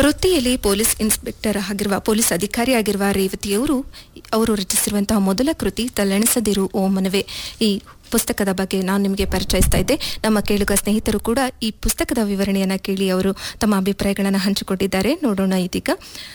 ವೃತ್ತಿಯಲ್ಲಿ police inspector ಆಗಿರುವ police ಅಧಿಕಾರಿಯಾಗಿರುವ ರೇವತಿಯವರು ಅವರು ರಚಿಸಿರುವಂತಹ ಮೊದಲ ಕೃತಿ ತಲ್ಲಣಿಸದಿರು ಓ ಮನವೇ ಈ ಪುಸ್ತಕದ ಬಗ್ಗೆ ನಾನು ನಿಮಗೆ ಪರಿಚಯಿಸ್ತಾ ಇದ್ದೆ ನಮ್ಮ ಕೇಳುಗ ಸ್ನೇಹಿತರು ಕೂಡ ಈ ಪುಸ್ತಕದ ವಿವರಣೆಯನ್ನ ಕೇಳಿ ಅವರು ತಮ್ಮ ಅಭಿಪ್ರಾಯಗಳನ್ನು ಹಂಚಿಕೊಂಡಿದ್ದಾರೆ ನೋಡೋಣ ಇದೀಗ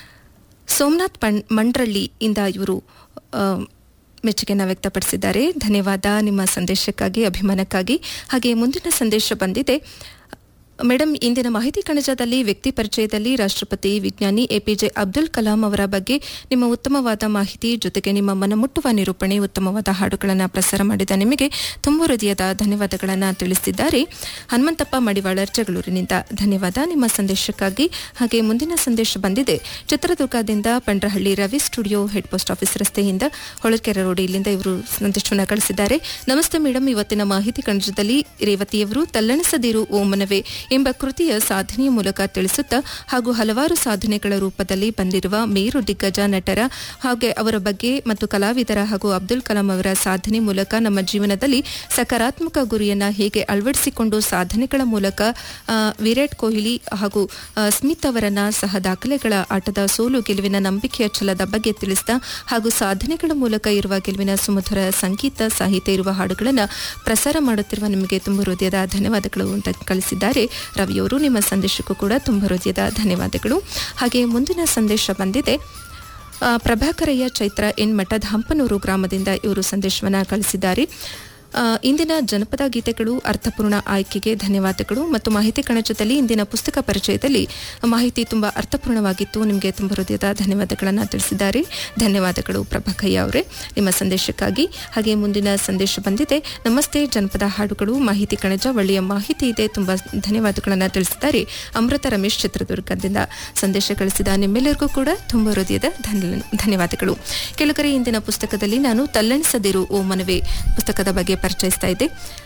ಸೋಮನಾಥ್ ಪಣ್ ಮಂಡ್ರಳ್ಳಿಯಿಂದ ಇವರು ಆ, ಮೆಚ್ಚುಗೆಯನ್ನು ವ್ಯಕ್ತಪಡಿಸಿದ್ದಾರೆ ಧನ್ಯವಾದ ನಿಮ್ಮ ಸಂದೇಶಕ್ಕಾಗಿ ಅಭಿಮಾನಕ್ಕಾಗಿ ಹಾಗೆ ಮುಂದಿನ ಸಂದೇಶ ಬಂದಿದೆ ಮೇಡಮ್ ಇಂದಿನ ಮಾಹಿತಿ ಕಣಜದಲ್ಲಿ ವ್ಯಕ್ತಿ ಪರಿಚಯದಲ್ಲಿ ರಾಷ್ಟ್ರಪತಿ ವಿಜ್ಞಾನಿ ಎಪಿಜೆ ಅಬ್ದುಲ್ ಕಲಾಂ ಅವರ ಬಗ್ಗೆ ನಿಮ್ಮ ಉತ್ತಮವಾದ ಮಾಹಿತಿ ಜೊತೆಗೆ ನಿಮ್ಮ ಮನಮುಟ್ಟುವ ನಿರೂಪಣೆ ಉತ್ತಮವಾದ ಹಾಡುಗಳನ್ನು ಪ್ರಸಾರ ಮಾಡಿದ ನಿಮಗೆ ತುಂಬ ಹೃದಯದ ಧನ್ಯವಾದಗಳನ್ನು ತಿಳಿಸಿದ್ದಾರೆ ಹನುಮಂತಪ್ಪ ಮಡಿವಾಳರ್ ಜಗಳೂರಿನಿಂದ ಧನ್ಯವಾದ ನಿಮ್ಮ ಸಂದೇಶಕ್ಕಾಗಿ ಹಾಗೆ ಮುಂದಿನ ಸಂದೇಶ ಬಂದಿದೆ ಚಿತ್ರದುರ್ಗದಿಂದ Pandrahalli Ravi studio head post office ರಸ್ತೆಯಿಂದ ಹೊಳಕೆರೆ ರೋಡ್ ಇಲ್ಲಿಂದ ಇವರು ಸಂದೇಶವನ್ನು ಕಳಿಸಿದ್ದಾರೆ ನಮಸ್ತೆ ಮೇಡಮ್ ಇವತ್ತಿನ ಮಾಹಿತಿ ಕಣಜದಲ್ಲಿ ರೇವತಿಯವರು ತಲ್ಲಣಿಸದಿರು ಓ ಮನವೇ ಎಂಬ ಕೃತಿಯ ಸಾಧನೆಯ ಮೂಲಕ ತಿಳಿಸುತ್ತಾ ಹಾಗೂ ಹಲವಾರು ಸಾಧನೆಗಳ ರೂಪದಲ್ಲಿ ಬಂದಿರುವ ಮೇರು ದಿಗ್ಗಜ ನಟರ ಹಾಗೆ ಅವರ ಬಗ್ಗೆ ಮತ್ತು ಕಲಾವಿದರ ಹಾಗೂ ಅಬ್ದುಲ್ ಕಲಾಂ ಅವರ ಸಾಧನೆ ಮೂಲಕ ನಮ್ಮ ಜೀವನದಲ್ಲಿ ಸಕಾರಾತ್ಮಕ ಗುರಿಯನ್ನ ಹೇಗೆ ಅಳವಡಿಸಿಕೊಂಡು ಸಾಧನೆಗಳ ಮೂಲಕ ಆ, ವಿರಾಟ್ ಕೊಹ್ಲಿ ಹಾಗೂ ಆ, ಸ್ಮಿತ್ ಅವರನ್ನ ಸಹ ದಾಖಲೆಗಳ ಆಟದ ಸೋಲು ಗೆಲುವಿನ ನಂಬಿಕೆಯ ಛಲದ ಬಗ್ಗೆ ತಿಳಿಸಿದ ಹಾಗೂ ಸಾಧನೆಗಳ ಮೂಲಕ ಇರುವ ಗೆಲುವಿನ ಸುಮಧುರ ಸಂಗೀತ ಸಾಹಿತ್ಯ ಇರುವ ಹಾಡುಗಳನ್ನು ಪ್ರಸಾರ ಮಾಡುತ್ತಿರುವ ನಿಮಗೆ ತುಂಬ ಹೃದಯದ ಧನ್ಯವಾದಗಳು ಅಂತ ಕಳಿಸಿದ್ದಾರೆ ರವಿಯವರು ನಿಮ್ಮ ಸಂದೇಶಕ್ಕೂ ಕೂಡ ತುಂಬ ಹೃದಯದ ಧನ್ಯವಾದಗಳು ಹಾಗೆ ಮುಂದಿನ ಸಂದೇಶ ಬಂದಿದೆ ಆ, ಪ್ರಭಾಕರಯ್ಯ ಚೈತ್ರ ಎನ್ ಮಠದ ಹಂಪನೂರು ಗ್ರಾಮದಿಂದ ಇವರು ಸಂದೇಶವನ್ನು ಕಳಿಸಿದ್ದಾರೆ ಆ, ಇಂದಿನ ಜನಪದ ಗೀತೆಗಳು ಅರ್ಥಪೂರ್ಣ ಆಯ್ಕೆಗೆ ಧನ್ಯವಾದಗಳು ಮತ್ತು ಮಾಹಿತಿ ಕಣಜದಲ್ಲಿ ಇಂದಿನ ಪುಸ್ತಕ ಪರಿಚಯದಲ್ಲಿ ಮಾಹಿತಿ ತುಂಬ ಅರ್ಥಪೂರ್ಣವಾಗಿತ್ತು ನಿಮಗೆ ತುಂಬ ಹೃದಯದ ಧನ್ಯವಾದಗಳನ್ನು ತಿಳಿಸಿದ್ದಾರೆ ಧನ್ಯವಾದಗಳು ಪ್ರಭಾಕಯ್ಯ ಅವರೇ ನಿಮ್ಮ ಸಂದೇಶಕ್ಕಾಗಿ ಹಾಗೆ ಮುಂದಿನ ಸಂದೇಶ ಬಂದಿದೆ ನಮಸ್ತೆ ಜನಪದ ಹಾಡುಗಳು ಮಾಹಿತಿ ಕಣಜ ಒಳ್ಳೆಯ ಮಾಹಿತಿ ಇದೆ ತುಂಬ ಧನ್ಯವಾದಗಳನ್ನು ತಿಳಿಸಿದ್ದಾರೆ ಅಮೃತ ರಮೇಶ್ ಚಿತ್ರದುರ್ಗದಿಂದ ಸಂದೇಶ ಕಳಿಸಿದ ನಿಮ್ಮೆಲ್ಲರಿಗೂ ಕೂಡ ತುಂಬ ಹೃದಯದ ಧನ್ಯ ಧನ್ಯವಾದಗಳು ಕೆಳಗರೆ ಇಂದಿನ ಪುಸ್ತಕದಲ್ಲಿ ನಾನು ತಲ್ಲಣಿಸದಿರು ಓ ಮನವೇ ಪುಸ್ತಕದ ಬಗ್ಗೆ ಪರಿಚಯಿಸ್ತಾ ಇದ್ದೆ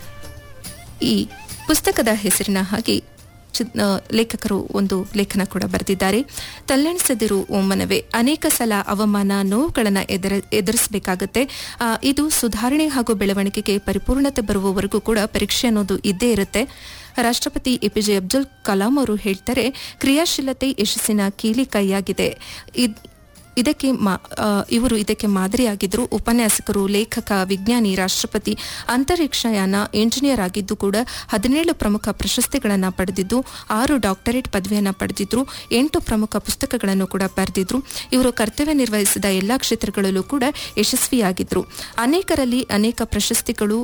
ಈ ಪುಸ್ತಕದ ಹೆಸರಿನ ಹಾಗೆ ಚಿ- ಆ, ಲೇಖಕರು ಒಂದು ಲೇಖನ ಕೂಡ ಬರೆದಿದ್ದಾರೆ ತಲ್ಲಣಿಸದಿರು ಓಮನವೇ ಅನೇಕ ಸಲ ಅವಮಾನ ನೋವುಗಳನ್ನು ಎದುರ ಎದುರಿಸಬೇಕಾಗತ್ತೆ ಆ, ಇದು ಸುಧಾರಣೆ ಹಾಗೂ ಬೆಳವಣಿಗೆಗೆ ಪರಿಪೂರ್ಣತೆ ಬರುವವರೆಗೂ ಕೂಡ ಪರೀಕ್ಷೆ ಅನ್ನೋದು ಇದ್ದೇ ಇರುತ್ತೆ ರಾಷ್ಟ್ರಪತಿ ಎಪಿಜೆ ಅಬ್ದುಲ್ ಕಲಾಂ ಅವರು ಹೇಳ್ತಾರೆ ಕ್ರಿಯಾಶೀಲತೆ ಯಶಸ್ಸಿನ ಕೀಲಿ ಕೈಯಾಗಿದೆ ಇದ್- ಇದಕ್ಕೆ ಮಾ ಆ, ಇವರು ಇದಕ್ಕೆ ಮಾದರಿಯಾಗಿದ್ದರು ಉಪನ್ಯಾಸಕರು ಲೇಖಕ ವಿಜ್ಞಾನಿ ರಾಷ್ಟ್ರಪತಿ ಅಂತರಿಕ್ಷಯಾನ ಇಂಜಿನಿಯರ್ ಆಗಿದ್ದು ಕೂಡ ಹದಿನೇಳು ಪ್ರಮುಖ ಪ್ರಶಸ್ತಿಗಳನ್ನು ಪಡೆದಿದ್ದು ಆರು ಡಾಕ್ಟರೇಟ್ ಪದವಿಯನ್ನು ಪಡೆದಿದ್ರು ಎಂಟು ಪ್ರಮುಖ ಪುಸ್ತಕಗಳನ್ನು ಕೂಡ ಬರೆದಿದ್ರು ಇವರು ಕರ್ತವ್ಯ ನಿರ್ವಹಿಸಿದ ಎಲ್ಲಾ ಕ್ಷೇತ್ರಗಳಲ್ಲೂ ಕೂಡ ಯಶಸ್ವಿಯಾಗಿದ್ರು ಅನೇಕರಲ್ಲಿ ಅನೇಕ ಪ್ರಶಸ್ತಿಗಳು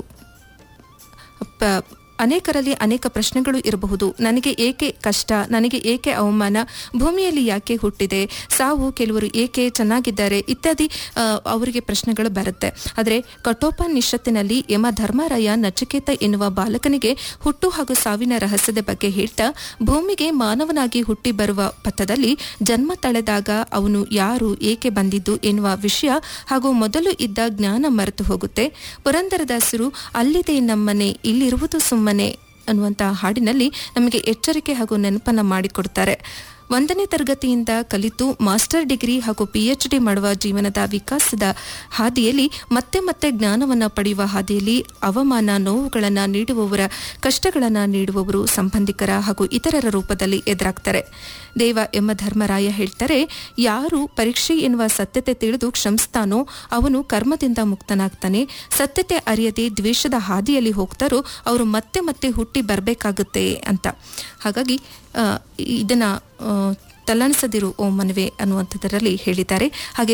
ಪ- ಅನೇಕರಲ್ಲಿ ಅನೇಕ ಪ್ರಶ್ನೆಗಳು ಇರಬಹುದು ನನಗೆ ಏಕೆ ಕಷ್ಟ ನನಗೆ ಏಕೆ ಅವಮಾನ ಭೂಮಿಯಲ್ಲಿ ಯಾಕೆ ಹುಟ್ಟಿದೆ ಸಾವು ಕೆಲವರು ಏಕೆ ಚೆನ್ನಾಗಿದ್ದಾರೆ ಇತ್ಯಾದಿ ಆ, ಅವರಿಗೆ ಪ್ರಶ್ನೆಗಳು ಬರುತ್ತೆ ಆದರೆ ಕಠೋಪನಿಷತ್ತಿನಲ್ಲಿ ಯಮ ಧರ್ಮರಾಯ ನಚಿಕೇತ ಎನ್ನುವ ಬಾಲಕನಿಗೆ ಹುಟ್ಟು ಹಾಗೂ ಸಾವಿನ ರಹಸ್ಯದ ಬಗ್ಗೆ ಹೇಳ್ತಾ ಭೂಮಿಗೆ ಮಾನವನಾಗಿ ಹುಟ್ಟಿ ಬರುವ ಪಥದಲ್ಲಿ ಜನ್ಮ ತಳೆದಾಗ ಅವನು ಯಾರು ಏಕೆ ಬಂದಿದ್ದು ಎನ್ನುವ ವಿಷಯ ಹಾಗೂ ಮೊದಲು ಇದ್ದ ಜ್ಞಾನ ಮರೆತು ಹೋಗುತ್ತೆ ಪುರಂದರದಾಸರು ಅಲ್ಲಿದೆ ನಮ್ಮನೆ ಇಲ್ಲಿರುವುದು ಸುಮ್ಮನೆ ಅನ್ನುವಂತಹ ಹಾಡಿನಲ್ಲಿ ನಮಗೆ ಎಚ್ಚರಿಕೆ ಹಾಗೂ ನೆನಪನ್ನ ಮಾಡಿಕೊಡ್ತಾರೆ ಒಂದನೇ ತರಗತಿಯಿಂದ ಕಲಿತು ಮಾಸ್ಟರ್ ಡಿಗ್ರಿ ಹಾಗೂ ಪಿಎಚ್ ಡಿ ಮಾಡುವ ಜೀವನದ ವಿಕಾಸದ ಹಾದಿಯಲ್ಲಿ ಮತ್ತೆ ಮತ್ತೆ ಜ್ಞಾನವನ್ನ ಪಡೆಯುವ ಹಾದಿಯಲ್ಲಿ ಅವಮಾನ ನೋವುಗಳನ್ನು ನೀಡುವವರ ಕಷ್ಟಗಳನ್ನು ನೀಡುವವರು ಸಂಬಂಧಿಕರ ಹಾಗೂ ಇತರರ ರೂಪದಲ್ಲಿ ಎದುರಾಗ್ತಾರೆ ದೇವ ಎಂಬ ಧರ್ಮರಾಯ ಹೇಳ್ತಾರೆ ಯಾರು ಪರೀಕ್ಷೆ ಎನ್ನುವ ಸತ್ಯತೆ ತಿಳಿದು ಕ್ಷಮಿಸ್ತಾನೋ ಅವನು ಕರ್ಮದಿಂದ ಮುಕ್ತನಾಗ್ತಾನೆ ಸತ್ಯತೆ ಅರಿಯದೆ ದ್ವೇಷದ ಹಾದಿಯಲ್ಲಿ ಹೋಗ್ತಾರೋ ಅವರು ಮತ್ತೆ ಮತ್ತೆ ಹುಟ್ಟಿ ಬರಬೇಕಾಗುತ್ತೆ ಅಂತ ಹಾಗಾಗಿ ಆ, ಇದನ್ನ ಆ, ತಲ್ಲಣಿಸದಿರು ಓ ಮನವೇ ಅನ್ನುವಂಥದ್ದರಲ್ಲಿ ಹೇಳಿದ್ದಾರೆ ಹಾಗೆ